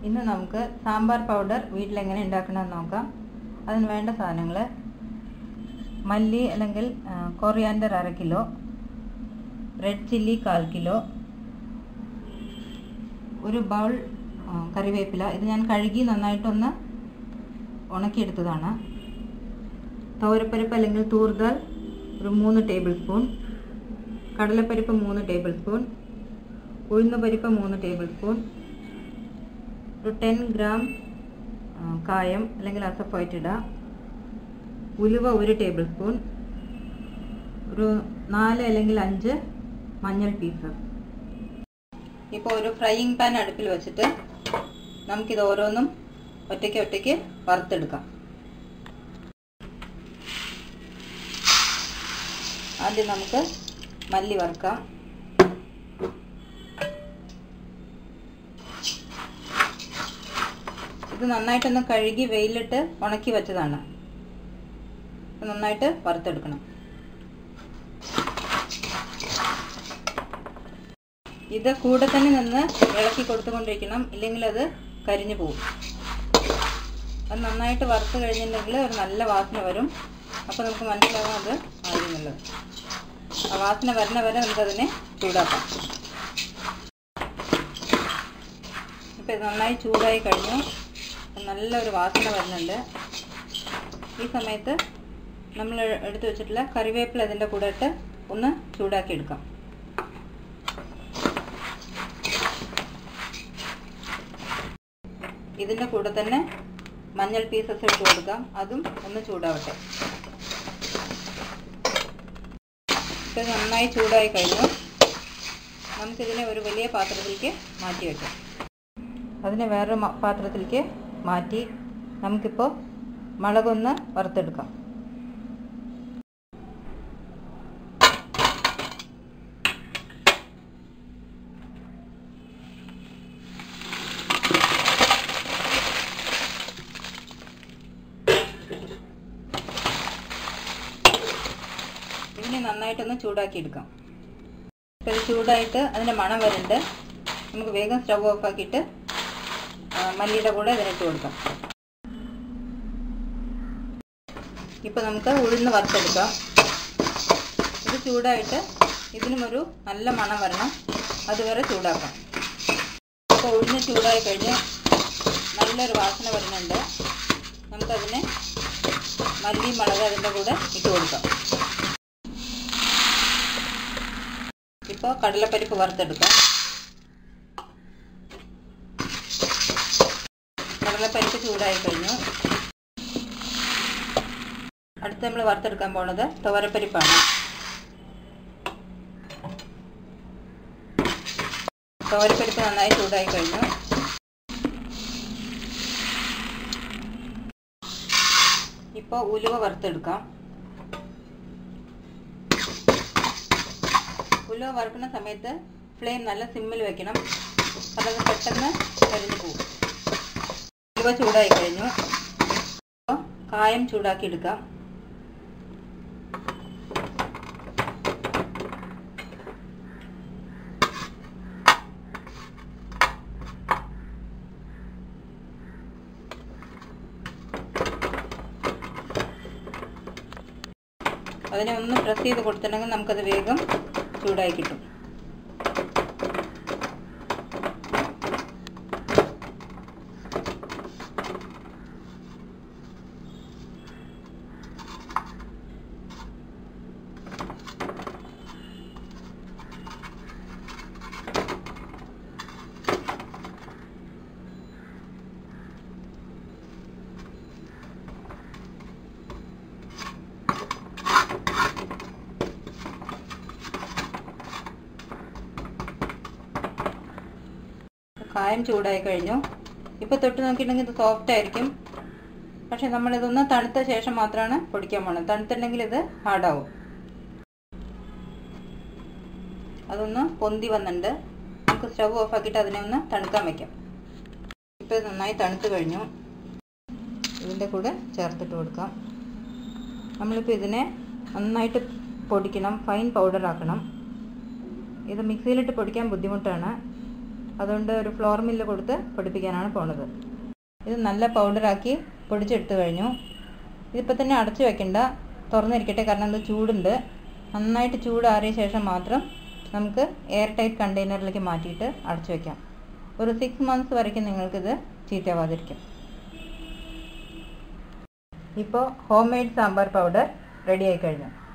ഇന്ന് നമുക്ക് സാമ്പാർ പൗഡർ വീട്ടിലെങ്ങനെ ഉണ്ടാക്കണമെന്ന് നോക്കാം അതിന് വേണ്ട സാധനങ്ങൾ മല്ലി അല്ലെങ്കിൽ കൊറിയാൻഡർ അര കിലോ റെഡ് ചില്ലി കാൽ കിലോ ഒരു ബൗൾ കറിവേപ്പില ഇത് ഞാൻ കഴുകി നന്നായിട്ടൊന്ന് ഉണക്കിയെടുത്തതാണ് തോരപ്പരിപ്പ് അല്ലെങ്കിൽ തൂർദാൽ ഒരു മൂന്ന് ടേബിൾ സ്പൂൺ കടലപ്പരിപ്പ് മൂന്ന് ടേബിൾ സ്പൂൺ ഉഴുന്നുപരിപ്പ് മൂന്ന് ടേബിൾ സ്പൂൺ ഒരു ടെൻ ഗ്രാം കായം അല്ലെങ്കിൽ അസഫോയിട്ട് ഇടാം ഉലുവ ഒരു ടേബിൾ സ്പൂൺ ഒരു നാല് അല്ലെങ്കിൽ അഞ്ച് മഞ്ഞൾ പീസ് ഇപ്പോൾ ഒരു ഫ്രൈയിങ് പാൻ അടുപ്പിൽ വെച്ചിട്ട് നമുക്കിത് ഓരോന്നും ഒറ്റയ്ക്ക് ഒറ്റയ്ക്ക് വറുത്തെടുക്കാം ആദ്യം നമുക്ക് മല്ലി വറുക്കാം ഇത് നന്നായിട്ടൊന്ന് കഴുകി വെയിലിട്ട് ഉണക്കി വെച്ചതാണ് നന്നായിട്ട് വറുത്തെടുക്കണം ഇത് കൂടെ തന്നെ നിന്ന് ഇളക്കി കൊടുത്തുകൊണ്ടിരിക്കണം ഇല്ലെങ്കിൽ അത് കരിഞ്ഞു പോകും അത് നന്നായിട്ട് വറുത്ത് കഴിഞ്ഞിട്ടുണ്ടെങ്കിൽ ഒരു നല്ല വാസന വരും അപ്പോൾ നമുക്ക് മനസ്സിലാവും അത് ആയിരുന്നുള്ളത് ആ വാസന വരണ വരെ നമുക്കതിനെ ചൂടാക്കാം ഇപ്പോൾ ഇത് നന്നായി ചൂടായി കഴിഞ്ഞു നല്ലൊരു വാസന വരുന്നുണ്ട് ഈ സമയത്ത് നമ്മൾ എടുത്തു വെച്ചിട്ടുള്ള കറിവേപ്പില അതിൻ്റെ കൂടെ ഇട്ട് ഒന്ന് ചൂടാക്കി എടുക്കാം ഇതിൻ്റെ കൂടെ തന്നെ മഞ്ഞൾ പീസസ് ഇട്ട് കൊടുക്കാം അതും ഒന്ന് ചൂടാവട്ടെ ഇപ്പം നന്നായി ചൂടായി കഴിഞ്ഞു നമുക്കിതിനെ ഒരു വലിയ പാത്രത്തിലേക്ക് മാറ്റി വയ്ക്കാം അതിനെ വേറൊരു പാത്രത്തിലേക്ക് മാറ്റി നമുക്കിപ്പോൾ മുളകൊന്ന് വറുത്തെടുക്കാം ഇതിനെ നന്നായിട്ടൊന്ന് ചൂടാക്കി എടുക്കാം ഇപ്പോൾ ഇത് ചൂടായിട്ട് അതിൻ്റെ മണം വരുന്നുണ്ട് നമുക്ക് വേഗം സ്റ്റവ് ഓഫ് ആക്കിയിട്ട് മല്ലിയുടെ കൂടെ ഇതിനിട്ട് കൊടുക്കാം ഇപ്പോൾ നമുക്ക് ഉഴുന്ന് വറുത്തെടുക്കാം ഇത് ചൂടായിട്ട് ഇതിനും ഒരു നല്ല മണം വരണം അതുവരെ ചൂടാക്കാം ഇപ്പോൾ ഉഴുന്ന് ചൂടായി കഴിഞ്ഞ് നല്ലൊരു വാസന വരുന്നുണ്ട് നമുക്കതിനെ മല്ലി മുളക് അതിൻ്റെ കൂടെ ഇട്ട് കൊടുക്കാം ഇപ്പോൾ കടലപ്പരിപ്പ് വറുത്തെടുക്കാം കടലപ്പരിപ്പ് ചൂടായി കഴിഞ്ഞു അടുത്ത് നമ്മൾ വറുത്തെടുക്കാൻ പോണത് തുവരപ്പരിപ്പാണ് തുവരപ്പരിപ്പ് നന്നായി ചൂടായി കഴിഞ്ഞു ഇപ്പോൾ ഉലുവ വറുത്തെടുക്കാം ഉലുവ വറുക്കുന്ന സമയത്ത് ഫ്ലെയിം നല്ല സിമ്മിൽ വെക്കണം അതത് പെട്ടെന്ന് കരിഞ്ഞു പോകും ഉലുവ ചൂടായി കഴിഞ്ഞു അപ്പോൾ കായം ചൂടാക്കി എടുക്കാം അതിനെ ഒന്ന് പ്രസ് ചെയ്ത് കൊടുത്തിട്ടുണ്ടെങ്കിൽ നമുക്കത് വേഗം ചൂടായി കിട്ടും കായം ചൂടായി കഴിഞ്ഞു ഇപ്പോൾ തൊട്ട് നോക്കിയിട്ടുണ്ടെങ്കിൽ ഇത് സോഫ്റ്റ് ആയിരിക്കും പക്ഷെ നമ്മളിതൊന്ന് തണുത്ത ശേഷം മാത്രമാണ് പൊടിക്കാൻ പോകണം തണുത്തിട്ടുണ്ടെങ്കിൽ ഇത് ഹാർഡാവും അതൊന്ന് പൊന്തി വന്നിട്ടുണ്ട് നമുക്ക് സ്റ്റവ് ഓഫ് ആക്കിയിട്ട് അതിനെ ഒന്ന് തണുക്കാൻ വയ്ക്കാം ഇപ്പോൾ നന്നായി തണുത്ത് കഴിഞ്ഞു ഇതിൻ്റെ കൂടെ ചേർത്തിട്ട് കൊടുക്കാം നമ്മളിപ്പോൾ ഇതിനെ നന്നായിട്ട് പൊടിക്കണം ഫൈൻ പൗഡർ ആക്കണം ഇത് മിക്സിയിലിട്ട് പൊടിക്കാൻ ബുദ്ധിമുട്ടാണ് അതുകൊണ്ട് ഒരു ഫ്ലോർ മില്ല് കൊടുത്ത് പൊടിപ്പിക്കാനാണ് പോണത് ഇത് നല്ല പൗഡറാക്കി പൊടിച്ചെടുത്ത് കഴിഞ്ഞു ഇതിപ്പോൾ തന്നെ അടച്ചു വെക്കണ്ട തുറന്നിരിക്കട്ടെ കാരണം ഇത് ചൂടുണ്ട് നന്നായിട്ട് ചൂടാറിയ ശേഷം മാത്രം നമുക്ക് എയർ ടൈറ്റ് കണ്ടെയ്നറിലേക്ക് മാറ്റിയിട്ട് അടച്ചു വെക്കാം ഒരു സിക്സ് മന്ത്സ് വരയ്ക്കും നിങ്ങൾക്കിത് ചീത്തയാവാതിരിക്കും ഇപ്പോൾ home made sambar powder ready ആയി കഴിഞ്ഞു